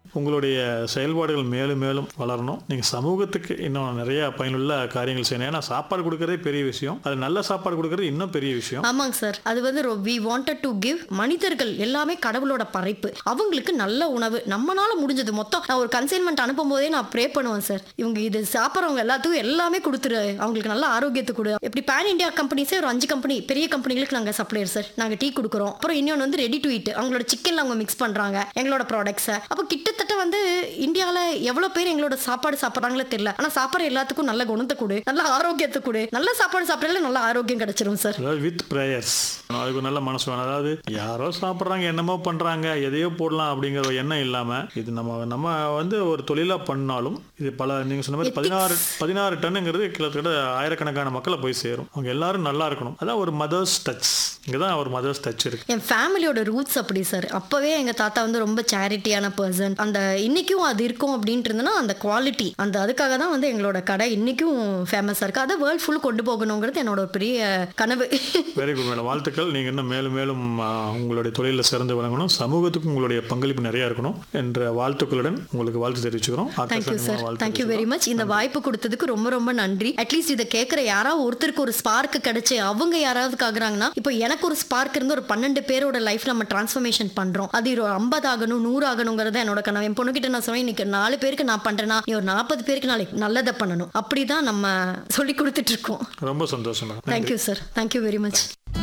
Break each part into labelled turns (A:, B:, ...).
A: உங்களுடைய செயல்பாடுகள் மேலும் மேலும் வளரணும் நீங்கள் சமூகத்துக்கு இன்னும் நிறைய பயனுள்ள காரியங்கள் செய்யணும் ஏன்னா சாப்பாடு கொடுக்கறதே பெரிய விஷயம் அது நல்ல சாப்பாடு கொடுக்கறது இன்னும் பெரிய விஷயம்
B: ஆமாங்க சார் அது வந்து வி வாண்டட் டு கிவ் மனிதர்கள் எல்லாமே கடவுளோட படைப்பு அவங்களுக்கு நல்ல உணவு நம்மனால முடிஞ்சது மொத்தம் நான் ஒரு கன்சைன்மெண்ட் அனுப்பும் போதே நான் ப்ரே பண்ணுவேன் சார் இவங்க இது சாப்பிட்றவங்க எல்லாத்துக்கும் எல்லாமே கொடுத்துரு அவங்களுக்கு நல்ல ஆரோக்கியத்தை கொடு எப்படி பேன் இந்தியா கம்பெனிஸே ஒரு அஞ்சு கம்பெனி பெரிய கம்பெனிகளுக்கு நாங்கள் சப்ளையர் சார் நாங்கள் டீ கொடுக்குறோம் அப்புறம் இன்னொன்று வந்து ரெடி டு eat அவங்களோட சிக்கன்ல அவங்க மிக்ஸ் பண்றாங்க எங்களோட ப்ராடக்ட்ஸை அப்போ கிட்டத்தட்ட வந்து இந்தியாவில் எவ்வளோ பேர் எங்களோட சாப்பாடு சாப்பிட்றாங்களோ தெரியல ஆனால் சாப்பாடு எல்லாத்துக்கும் நல்ல குணத்தை கொடு நல்ல ஆரோக்கியத்தை கொடு நல்ல சாப்பாடு சாப்பிட்றதுல நல்ல ஆரோக்கியம் கிடைச்சிரும் சார்
A: அதாவது வித் ப்ரேயர்ஸ் அதுக்கு ஒரு நல்ல மனசு வேணும் அதாவது யாரோ சாப்பிட்றாங்க என்னமோ பண்ணுறாங்க எதையோ போடலாம் அப்படிங்கிற ஒரு எண்ணம் இல்லாமல் இது நம்ம நம்ம வந்து ஒரு தொழிலாக பண்ணாலும் இது பல நீங்கள் சொன்ன மாதிரி பதினாறு பதினாறு டன்னுங்கிறது கிட்டத்தட்ட ஆயிரக்கணக்கான மக்களை போய் சேரும் அவங்க எல்லாரும் நல்லா இருக்கணும் அதான் ஒரு மதர்ஸ் டச் இங்கே தான் ஒரு மதர்ஸ் டச் இருக்கு
B: என் ஃபேமிலியோட ரூட்ஸ் அப்படி சார் அப்பவே எங்க தாத்தா வந்து ரொம்ப சேரிட்டியான பர்சன் அந்த இன்னைக்கும் அது இருக்கும் அப்படின்ட்டு இருந்ததுன்னா அந்த குவாலிட்டி அந்த அதுக்காக தான் வந்து எங்களோட கடை இன்னைக்கும் ஃபேமஸா இருக்கு அதை வேர்ல்ட் ஃபுல் கொண்டு போகணுங்கிறது என்னோட ஒரு பெரிய கனவு
A: வெரி குட் மேடம் வாழ்த்துக்கள் நீங்கள் இன்னும் மேலும் மேலும் ஆ, உங்களுடைய தொழிலில் சிறந்து விளங்கணும் சமூகத்துக்கு உங்களுடைய பங்களிப்பு நிறைய இருக்கணும் என்ற வாழ்த்துக்களுடன் உங்களுக்கு வாழ்த்து தெரிவிச்சுக்கிறோம்
B: தேங்க்யூ
A: ஆகாஷ்
B: சார்
A: வாழ்த்து
B: தேங்க்யூ வெரி மச் இந்த வாய்ப்பு கொடுத்ததுக்கு ரொம்ப ரொம்ப நன்றி அட்லீஸ்ட் இதை கேட்குற யாராவது ஒருத்தருக்கு ஒரு ஸ்பார்க் கிடைச்சு அவங்க யாராவது காக்குறாங்கன்னா இப்போ எனக்கு ஒரு ஸ்பார்க் இருந்து ஒரு பன்னெண்டு பேரோட லைஃப் நம்ம டிரான்ஸ்ஃபர்மேஷன் பண்றோம் அது ஒரு ஐம்பது ஆகணும் நூறு ஆகணுங்கிறது என்னோட கனவு என் பொண்ணுகிட்ட நான் சொன்னேன் இன்னைக்கு நாலு பேருக்கு நான் பண்றேன்னா நீ ஒரு நாற்பது பேருக்கு நாளைக்கு நல்லதை பண்ணணும் அப்படிதான் நம்ம சொல்லி கொடுத்துட்டு இருக்கோம்
A: ரொம்ப சந்தோஷம் madam
B: thank you sir thank you very much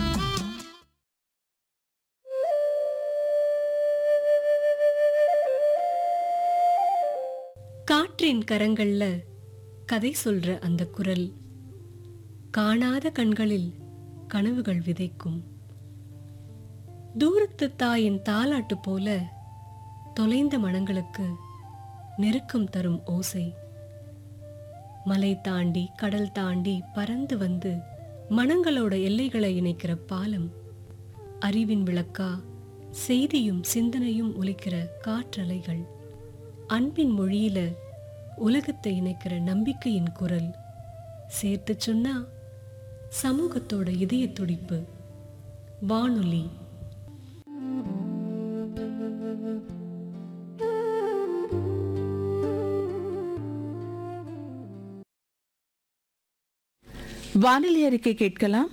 C: காற்றின் கரங்கள்ல கதை சொல்ற அந்த குரல் காணாத கண்களில் கனவுகள் விதைக்கும் தூரத்து தாயின் தாலாட்டு போல தொலைந்த மனங்களுக்கு நெருக்கம் தரும் ஓசை மலை தாண்டி கடல் தாண்டி பறந்து வந்து மனங்களோட எல்லைகளை இணைக்கிற பாலம் அறிவின் விளக்கா செய்தியும் சிந்தனையும் ஒலிக்கிற காற்றலைகள் அன்பின் மொழியில உலகத்தை இணைக்கிற நம்பிக்கையின் குரல் சேர்த்து சொன்னா சமூகத்தோட இதய துடிப்பு வானொலி
D: வானிலை அறிக்கை கேட்கலாம்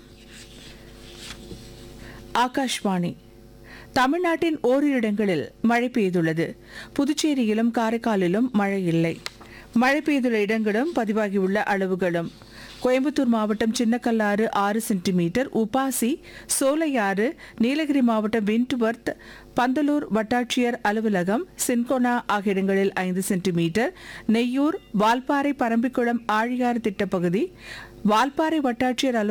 D: ஆகாஷ்வாணி தமிழ்நாட்டின் ஓரிரு இடங்களில் மழை பெய்துள்ளது புதுச்சேரியிலும் காரைக்காலிலும் மழை இல்லை மழை பெய்துள்ள இடங்களும் பதிவாகியுள்ள அளவுகளும் கோயம்புத்தூர் மாவட்டம் சின்னக்கல்லாறு ஆறு சென்டிமீட்டர் உபாசி சோலையாறு நீலகிரி மாவட்டம் விண்ட்வர்த் பந்தலூர் வட்டாட்சியர் அலுவலகம் சின்கோனா ஆகிய இடங்களில் ஐந்து சென்டிமீட்டர் நெய்யூர் வால்பாறை பரம்பிக்குளம் ஆழியாறு திட்டப்பகுதி வால்பாறை வட்டாட்சியர் அலுவலகம்